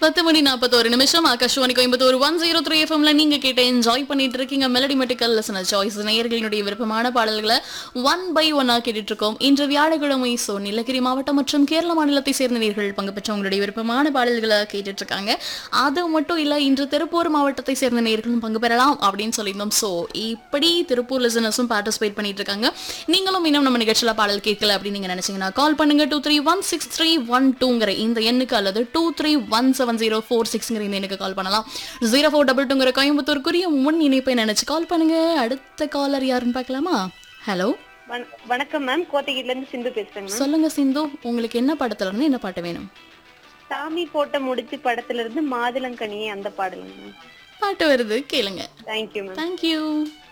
பத்து மணி நாற்பத்தோரு நிமிஷம் Akashvani Coimbatore one zero three எஃப்எம்ல நீங்க கேட்ட என்ஜாய் பண்ணிட்டு இருக்கீங்க மெலடி மெட்டிக்கல் லெசன சாய்ஸ் நேயர்களினுடைய விருப்பமான பாடல்களை ஒன் பை ஒன்னா கேட்டுட்டு இருக்கோம் இன்று வியாழக்கிழமை சோ நீலகிரி மாவட்டம் மற்றும் கேரள மாநிலத்தை சேர்ந்த நேர்கள் பங்கு பெற்ற உங்களுடைய விருப்பமான பாடல்களை கேட்டுட்டு இருக்காங்க அது மட்டும் இல்ல இன்று திருப்பூர் மாவட்டத்தை சேர்ந்த நேர்களும் பங்கு பெறலாம் அப்படின்னு சொல்லியிருந்தோம் சோ இப்படி திருப்பூர் லிசனர்ஸும் பார்ட்டிசிபேட் பண்ணிட்டு இருக்காங்க நீங்களும் இன்னும் நம்ம நிகழ்ச்சியில பாடல் கேட்கல அப்படின்னு நீங்க நினைச்சீங்கன்னா கால் பண்ணுங்க two three one six three one டூங்கிற இந்த எண்ணுக்கு அல்லது two three one seven zero four சிக்ஸ்ங்கிற இந்த எண்ணுக்கு கால் பண்ணலாம் ஜீரோ ஃபோர் டபுள் டூங்கிற கோயம்புத்தூருக்குரிய முன் இணைப்பை நினைச்சு கால் பண்ணுங்க அடுத்த காலர் யாருன்னு பார்க்கலாமா ஹலோ வண- வணக்கம் மேம் கோத்தகிரில இருந்து சிந்து பேசுறேங்க மேம் சொல்லுங்க சிந்து உங்களுக்கு என்ன படத்துல இருந்து என்ன பாட்டு வேணும் சாமி போட்ட முடிச்சு படத்துல இருந்து மாதுளங்கனியே அந்த பாடலுங்க மேம் பாட்டு வருது கேளுங்க தேங்க்யூ மேம் தேங்க்யூ